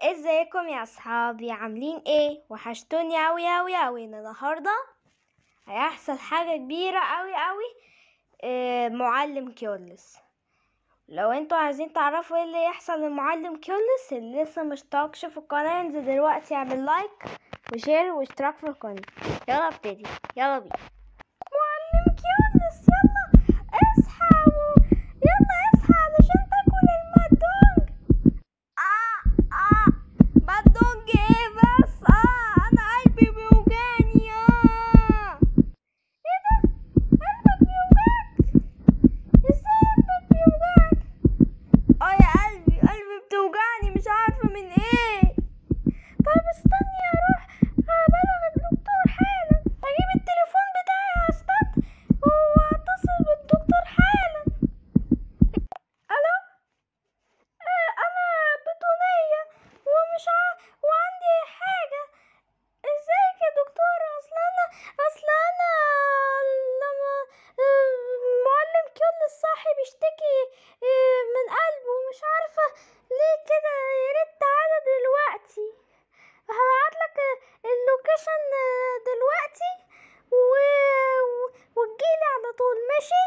ازيكم يا اصحابي عاملين ايه وحشتوني اوي اوي اوي النهارده هيحصل حاجه كبيره اوي اوي آه معلم كيولس لو انتوا عايزين تعرفوا ايه اللي يحصل لمعلم كيولس اللي لسه مشتركش في القناه ينزل دلوقتي يعمل لايك وشير واشتراك في القناه يلا ابتدي يلا بينا معلم كيولس يلا اصحى و- يلا اصحى علشان تاكل المدونج اه اه بدونج ايه بس اه انا قلبي بيوجعني اه ايه ده قلبك بيوجعك ازاي قلبك بيوجعك اه يا قلبي قلبي بتوجعني مش عارفه من ايه طيب استني اروح ابلغ الدكتور حالا اجيب التليفون بتاعي استنى واتصل بالدكتور حالا الو آه، انا بطونية ومش ع... وعندي حاجة ازيك يا دكتور اصل انا اصل انا لما آه، معلم كل الصاحي بيشتكي آه، من قلبه ومش عارفة ليه كده يا ريت تعالى دلوقتي هبعتلك اللوكيشن آه، دلوقتي و... و- وتجيلي على طول ماشي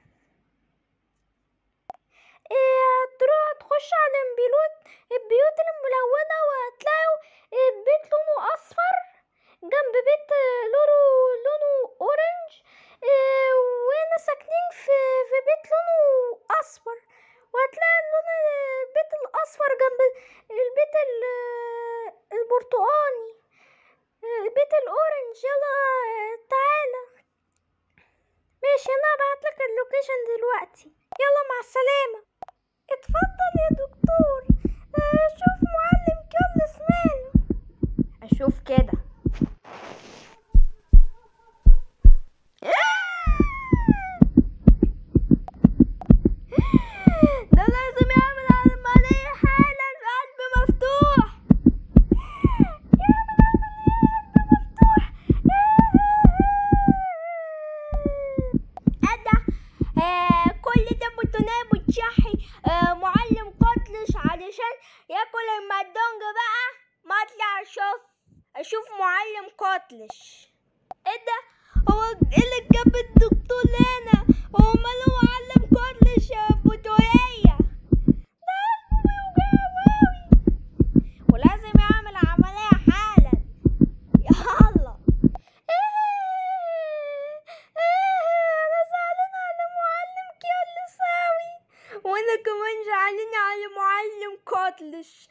إيه، تروح تخش على البيوت البيوت الملونة وهتلاقوا إيه، بيت لونه أصفر جنب بيت آه، لونه لونه أورنج إيه، وهنا ساكنين في في بيت لونه أصفر وهتلاقي اللون البيت الأصفر جنب البيت ال- البرتقاني البيت الأورنج يلا آه، تعالى ماشي أنا هبعتلك اللوكيشن دلوقتي يلا مع السلامة اتفضل يا دكتور آه، شوف معلم كيولس ماله اشوف كده ده لازم يعمل عملية حالا القلب مفتوح يعمل عملية قلب مفتوح أنا آه كل ده بتنام وتشحي آه معلم قطلش علشان ياكل المدونج بقى ما اطلع اشوف اشوف معلم قطلش ايه ده هو ايه اللي جاب الدكتور هنا هو ماله معلم قطلش يا بتوهية ده قلبه بيوجعه اوي ولازم يعمل عملية حالا يلا انا زعلانة على معلم كيولس اوي وانا كمان زعلانة على معلم كاتلش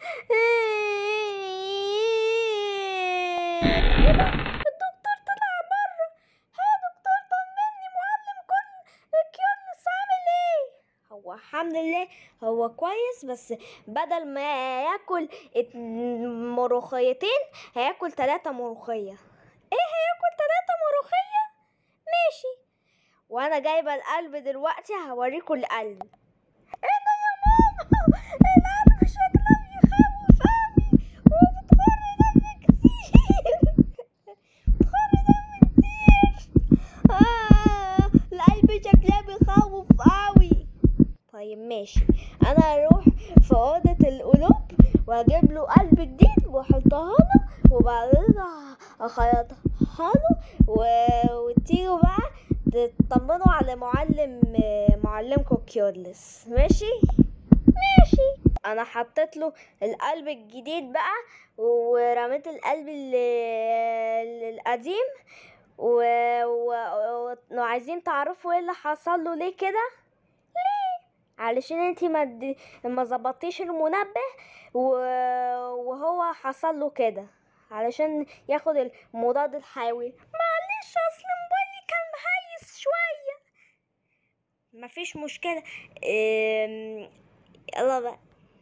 ايه ده الدكتور طلع بره ها يا دكتور طمني معلم كل كيولس عامل ايه هو الحمد لله هو كويس بس بدل ما ياكل ات- ملوخيتين هياكل تلاتة ملوخية ايه هياكل تلاتة ملوخية ماشي وانا جايبه القلب دلوقتي هوريكم القلب ايه ده يا ماما القلب شكله بيخوف قوي وبتخر دم كتير بتخر دم كتير آه القلب شكله بيخوف قوي طيب ماشي انا هروح في اوضه القلوب واجيب له قلب جديد واحطها له وبعدين اخيطها له و- وتيجوا بقى تطمنوا على معلم معلمكم كيورلس ماشي ماشي انا حطيت له القلب الجديد بقى ورميت القلب ال- ال- القديم و... و... و... وعايزين تعرفوا ايه اللي حصل له ليه كده علشان انتي ما د- ما ظبطتيش المنبه و- وهو حصل له كده علشان ياخد المضاد الحيوي معلش اصل موبايلي كان مهيس شويه مفيش مشكله ام، يلا بقى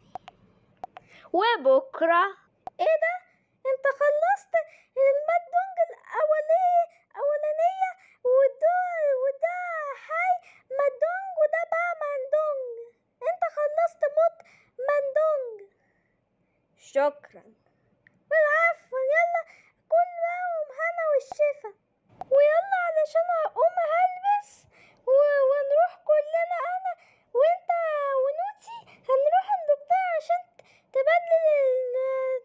وبكره ايه ده انت خلصت المدونج الاولانيه اولانيه وده وده حي مدونج وده بقى مندونج انت خلصت موت مندونج شكرا بالعفو يلا كل بقى ومهنا والشفا ويلا علشان هقوم هلبس و... ونروح كلنا انا وانت ونوتي هنروح الدكتور عشان تبدل ال-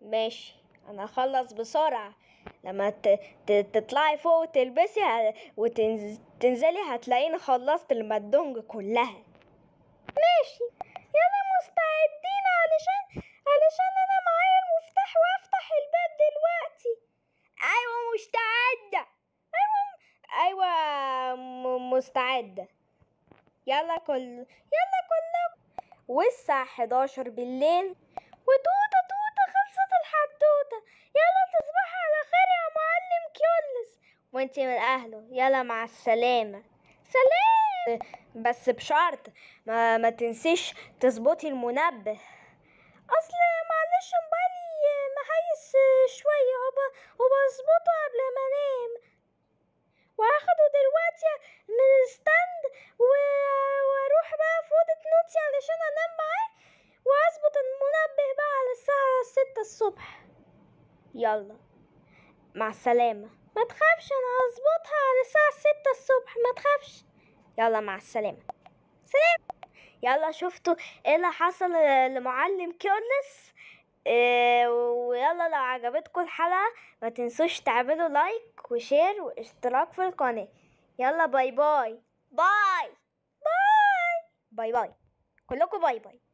ماشي انا هخلص بسرعة لما ت... ت... تطلعي فوق وتلبسي ه... وتنزلي هتلاقيني خلصت المدونج كلها ماشي يلا مستعدين علشان علشان انا معايا المفتاح وافتح الباب دلوقتي ايوه مستعدة ايوه ايوه م... مستعدة يلا كل يلا كلكم والساعة 11 بالليل وتوتة توتة خلصت الحدوتة يلا تصبحي على خير يا معلم كيولس وانتي من اهله يلا مع السلامة سلام بس بشرط ما, ما تنسيش تظبطي المنبه اصل معلش موبايلي مهيس شوية هو وبظبطه قبل ما انام وهاخده دلوقتي من الستاند و- واروح بقى في اوضة نوتي علشان انام معاه واظبط المنبه بقى على الساعة ستة الصبح يلا مع السلامة ما تخافش انا هظبطها على الساعة ستة الصبح ما تخافش يلا مع السلامة سلام يلا شفتوا ايه اللي حصل لمعلم كيرلس إيه ويلا لو عجبتكم الحلقة ما تنسوش تعملوا لايك وشير واشتراك في القناة يلا باي باي باي باي باي باي كلكم باي باي